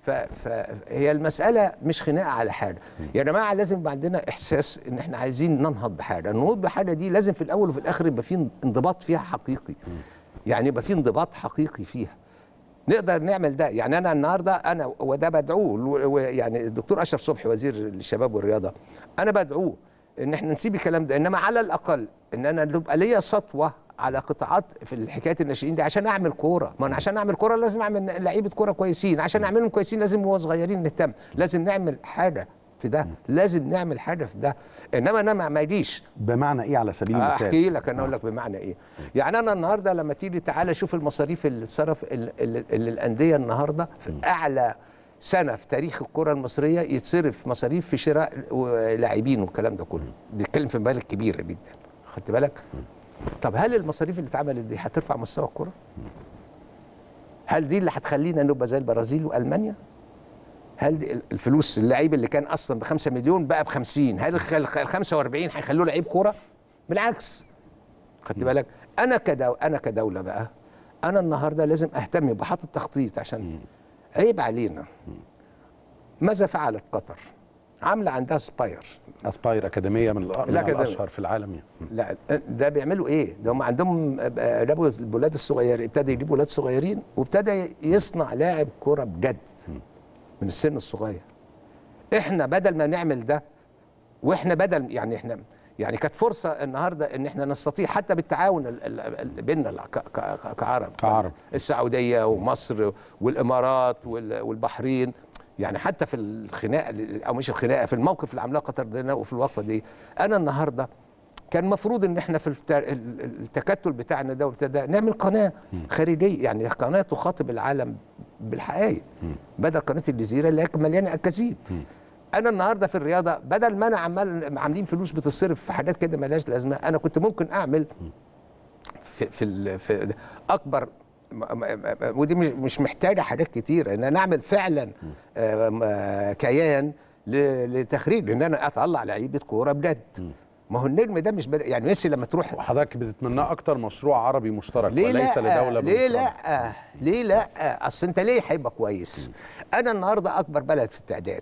فهي المساله مش خناقه على حاجه يا جماعه لازم يبقى عندنا احساس ان احنا عايزين ننهض بحاجه النهوض بحاجه دي لازم في الاول وفي الاخر يبقى في انضباط فيها حقيقي يعني يبقى في انضباط حقيقي فيها نقدر نعمل ده يعني انا النهارده انا وده بدعوه يعني الدكتور اشرف صبحي وزير الشباب والرياضه انا بدعوه ان احنا نسيب الكلام ده انما على الاقل ان انا تبقى ليا سطوه على قطاعات في حكايه الناشئين دي عشان اعمل كوره ما انا عشان اعمل كوره لازم اعمل لعيبه كوره كويسين عشان اعملهم كويسين لازم وهو صغيرين نهتم لازم نعمل حاجه في ده لازم نعمل حاجه في ده انما انا ما ماليش بمعنى ايه على سبيل المثال احكي لك انا اقول لك بمعنى ايه يعني انا النهارده لما تيجي تعالى شوف المصاريف اللي اتصرف اللي اللي الانديه النهارده في اعلى سنه في تاريخ الكره المصريه يتصرف مصاريف في شراء لاعبين والكلام ده كله بيتكلم في مبالغ كبيره جدا خدت بالك طب هل المصاريف اللي اتعملت دي هترفع مستوى الكره هل دي اللي هتخلينا نبقى زي البرازيل والمانيا هل دي الفلوس اللعيب اللي كان اصلا ب 5 مليون بقى ب 50 هل ال 45 هيخلوه لعيب كوره بالعكس خدت بالك انا كدو انا كدوله بقى انا النهارده لازم اهتم بحط التخطيط عشان عيب علينا ماذا فعلت قطر عامله عندها سباير اسباير اكاديميه من, من الاشهر في العالم يعني. لا ده بيعملوا ايه ده هم عندهم جابوا الولاد الصغيرين ابتدى يجيبوا ولاد صغيرين وابتدى يصنع لاعب كوره بجد من السن الصغير احنا بدل ما نعمل ده واحنا بدل يعني احنا يعني كانت فرصه النهارده ان احنا نستطيع حتى بالتعاون بيننا كعرب كعرب السعوديه ومصر والامارات والبحرين يعني حتى في الخناقه او مش الخناقه في الموقف اللي عاملاه قطر ده وفي الوقفه دي انا النهارده كان المفروض ان احنا في التكتل بتاعنا ده وابتدى نعمل قناه خارجيه يعني قناه تخاطب العالم بالحقائق بدل قناه الجزيره اللي هي مليانه اكاذيب انا النهارده في الرياضه بدل ما انا عمال عاملين فلوس بتصرف في حاجات كده ملهاش لازمه انا كنت ممكن اعمل في في, في اكبر ودي مش محتاجه حاجات كتيره ان انا اعمل فعلا كيان لتخريج ان انا اطلع لعيبه كوره بجد ما هو النجم ده مش بل... يعني ميسي لما تروح وحضرتك بتتمناه اكتر مشروع عربي مشترك ليه وليس لا لدوله ليه لا ليه لا اصل انت ليه هيبقى كويس انا النهارده اكبر بلد في التعداد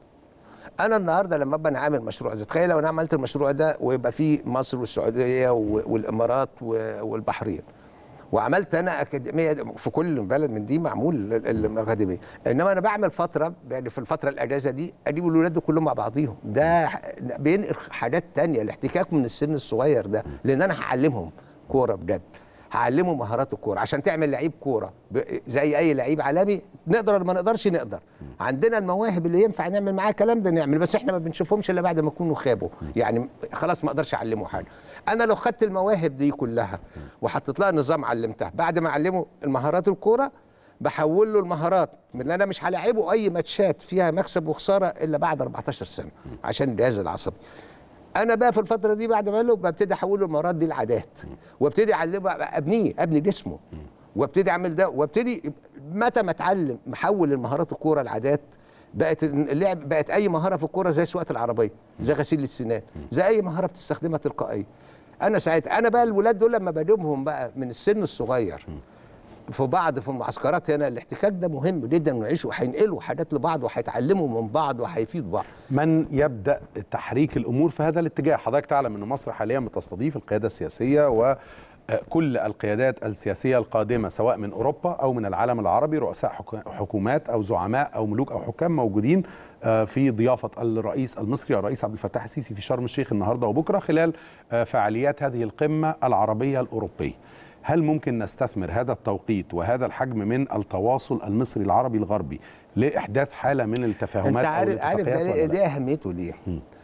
انا النهارده لما ابقى انا عامل مشروع زي تخيل لو انا عملت المشروع ده ويبقى فيه مصر والسعوديه والامارات والبحرين وعملت انا اكاديميه في كل بلد من دي معمول الاكاديميه انما انا بعمل فتره يعني في الفتره الاجازه دي اجيب الولاد كلهم مع بعضيهم ده بينقل حاجات تانية الاحتكاك من السن الصغير ده لان انا هعلمهم كوره بجد هعلمه مهارات الكوره عشان تعمل لعيب كوره زي اي لعيب عالمي نقدر ولا ما نقدرش نقدر عندنا المواهب اللي ينفع نعمل معاه الكلام ده نعمل بس احنا ما بنشوفهمش الا بعد ما يكونوا خابوا يعني خلاص ما اقدرش اعلمه حاجه انا لو خدت المواهب دي كلها وحطيت لها نظام علمتها بعد ما اعلمه المهارات الكوره بحول له المهارات من انا مش هلاعبه اي ماتشات فيها مكسب وخساره الا بعد 14 سنه عشان الجهاز العصبي انا بقى في الفتره دي بعد ما له ببتدي احول له المهارات دي العادات وابتدي اعلمه ابنيه ابني جسمه وابتدي اعمل ده وابتدي متى ما اتعلم محول المهارات الكوره العادات بقت اللعب بقت اي مهاره في الكوره زي سواقه العربيه زي غسيل السنان زي اي مهاره بتستخدمها تلقائيا انا ساعتها انا بقى الولاد دول لما بجيبهم بقى من السن الصغير في بعض في المعسكرات هنا الاحتكاك ده مهم جدا ويعيشوا وهينقلوا حاجات لبعض وهيتعلموا من بعض وهيفيد بعض من يبدا تحريك الامور في هذا الاتجاه حضرتك تعلم ان مصر حاليا بتستضيف القياده السياسيه و كل القيادات السياسيه القادمه سواء من اوروبا او من العالم العربي رؤساء حكومات او زعماء او ملوك او حكام موجودين في ضيافه الرئيس المصري الرئيس عبد الفتاح السيسي في شرم الشيخ النهارده وبكره خلال فعاليات هذه القمه العربيه الاوروبيه. هل ممكن نستثمر هذا التوقيت وهذا الحجم من التواصل المصري العربي الغربي لاحداث حاله من التفاهمات انت عارف او عارف ده, ده اهميته ليه؟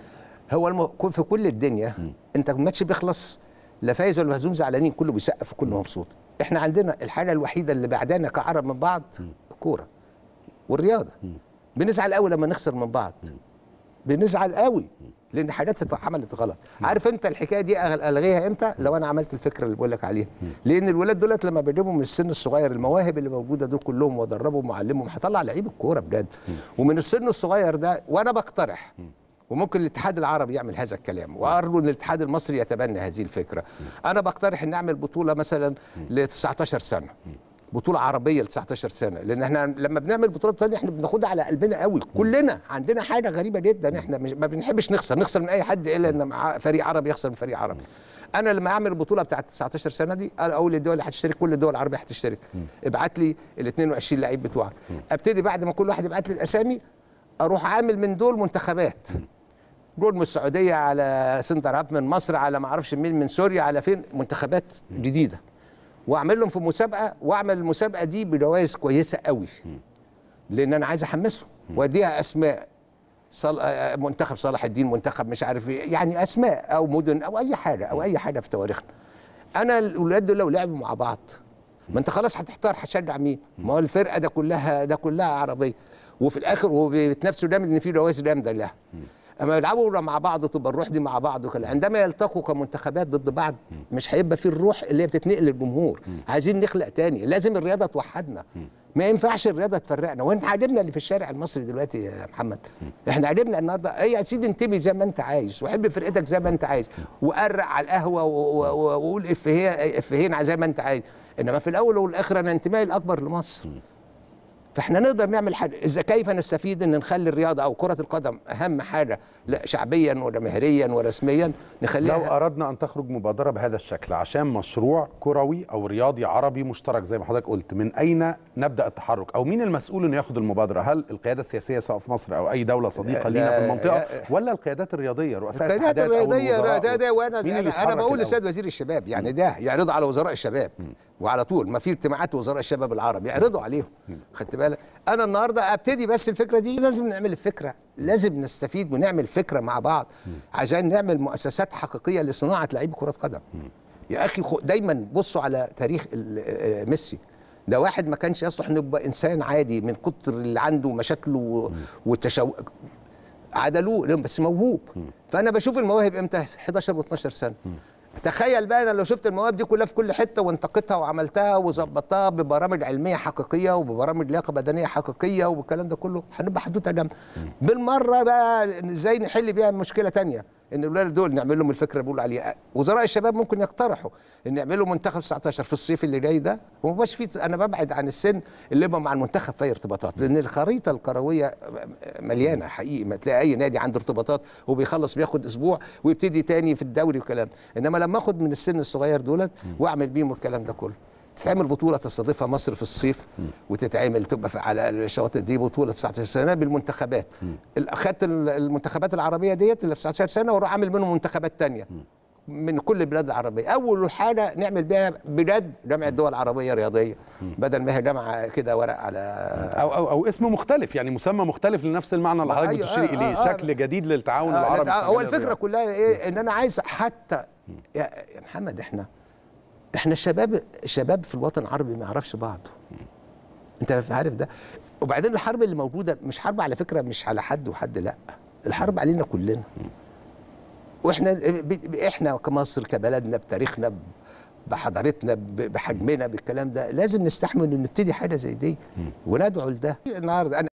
هو الم... في كل الدنيا م. انت الماتش بيخلص لا فايز ولا مهزوم زعلانين كله بيسقف وكله مبسوط احنا عندنا الحاجه الوحيده اللي بعدانا كعرب من بعض الكوره والرياضه بنزعل قوي لما نخسر من بعض بنزعل قوي لان حاجات اتعملت غلط عارف انت الحكايه دي الغيها امتى لو انا عملت الفكره اللي بقول لك عليها لان الولاد دولت لما بجيبهم من السن الصغير المواهب اللي موجوده دول كلهم وادربهم واعلمهم هطلع لعيب الكوره بجد ومن السن الصغير ده وانا بقترح وممكن الاتحاد العربي يعمل هذا الكلام وارجو ان الاتحاد المصري يتبنى هذه الفكره انا بقترح ان نعمل بطوله مثلا ل 19 سنه بطوله عربيه ل 19 سنه لان احنا لما بنعمل بطولات تانية احنا بناخدها على قلبنا قوي كلنا عندنا حاجه غريبه جدا احنا مش ما بنحبش نخسر نخسر من اي حد الا ان مع فريق عربي يخسر من فريق عربي انا لما اعمل البطوله بتاعت 19 سنه دي انا اقول للدول اللي هتشترك كل الدول العربيه هتشترك ابعت لي ال 22 لعيب بتوعك ابتدي بعد ما كل واحد يبعت لي الاسامي اروح عامل من دول منتخبات جول من السعوديه على سنتر هاف من مصر على ما اعرفش مين من سوريا على فين منتخبات جديده واعمل لهم في مسابقه واعمل المسابقه دي بجوائز كويسه قوي لان انا عايز احمسهم واديها اسماء صل... آه، منتخب صلاح الدين منتخب مش عارف ايه يعني اسماء او مدن او اي حاجه او اي حاجه في تواريخنا انا الاولاد دول لو لعبوا مع بعض ما انت خلاص هتحتار هتشجع مين ما هو الفرقه ده كلها ده كلها عربيه وفي الاخر وبيتنافسوا جامد ان في جوائز جامده لها اما يلعبوا مع بعض تبقى الروح دي مع بعض وكده عندما يلتقوا كمنتخبات ضد بعض مش هيبقى في الروح اللي هي بتتنقل للجمهور عايزين نخلق تاني لازم الرياضه توحدنا ما ينفعش الرياضه تفرقنا وانت عاجبنا اللي في الشارع المصري دلوقتي يا محمد احنا عاجبنا النهارده اي يا سيدي انتبه زي ما انت عايز وحب فرقتك زي ما انت عايز وقرق على القهوه و- و- و- وقول افيه افيهين زي ما انت عايز انما في الاول والاخر انا انتمائي الاكبر لمصر فاحنا نقدر نعمل حاجه اذا كيف نستفيد ان نخلي الرياضه او كره القدم اهم حاجه لا شعبيا وجماهيريا ورسميا لو نخليها اردنا ان تخرج مبادره بهذا الشكل عشان مشروع كروي او رياضي عربي مشترك زي ما حضرتك قلت من اين نبدا التحرك او مين المسؤول انه ياخد المبادره هل القياده السياسيه سواء في مصر او اي دوله صديقه لا، لينا في المنطقه لا. ولا القيادات الرياضيه رؤساء القيادات الاتحادات أو الرياضيه الوزراء ده ده وانا مين اللي انا, أنا يتحرك بقول الأول؟ لسيد وزير الشباب يعني ده يعرضوا على وزراء الشباب وعلى طول ما في اجتماعات وزراء الشباب العرب يعرضوا عليهم خدت بالك انا النهارده ابتدي بس الفكره دي لازم نعمل الفكره لازم نستفيد ونعمل فكره مع بعض عشان نعمل مؤسسات حقيقيه لصناعه لعيب كره قدم يا اخي خو- دايما بصوا على تاريخ ال- آه، ميسي ده واحد ما كانش يصلح انه يبقى انسان عادي من كتر اللي عنده مشاكله و- والتشو عدلوه لهم بس موهوب فانا بشوف المواهب امتى 11 و12 سنه تخيل بقى انا لو شفت المواهب دي كلها في كل حته وانتقيتها وعملتها وظبطتها ببرامج علميه حقيقيه وببرامج لياقه بدنيه حقيقيه والكلام ده كله هنبقى حدوته جامده بالمره بقى ازاي نحل بيها مشكله تانية ان الاولاد دول نعمل لهم الفكره اللي بيقولوا عليها وزراء الشباب ممكن يقترحوا ان يعملوا منتخب 19 في الصيف اللي جاي ده وما بقاش في انا ببعد عن السن اللي يبقى مع المنتخب فيه ارتباطات لان الخريطه الكرويه مليانه حقيقي ما تلاقي اي نادي عنده ارتباطات وبيخلص بياخد اسبوع ويبتدي تاني في الدوري وكلام انما لما اخد من السن الصغير دولت واعمل بيهم الكلام ده كله تتعمل بطولة تستضيفها مصر في الصيف وتتعمل تبقى في على الشواطئ دي بطولة 19 سنة بالمنتخبات ال- أخدت ال- المنتخبات العربية ديت اللي في 19 سنة وأروح أعمل منهم منتخبات تانية من كل البلاد العربية أول حاجة نعمل بيها بلاد جامعة دول عربية رياضية بدل ما هي جامعة كده ورق على او او او اسم مختلف يعني مسمى مختلف لنفس المعنى اللي ما حضرتك أيوة، بتشير آه، اليه آه، آه. شكل جديد للتعاون آه، العربي لا، في هو مجال الفكره الرياضة. كلها ايه ان انا عايز حتى يا يا محمد احنا احنا الشباب الشباب في الوطن العربي ما يعرفش بعض انت عارف ده وبعدين الحرب اللي موجوده مش حرب على فكره مش على حد وحد لا الحرب علينا كلنا واحنا ب- ب- احنا كمصر كبلدنا بتاريخنا ب- بحضارتنا ب- بحجمنا بالكلام ده لازم نستحمل ان نبتدي حاجه زي دي وندعو لده النهارده انا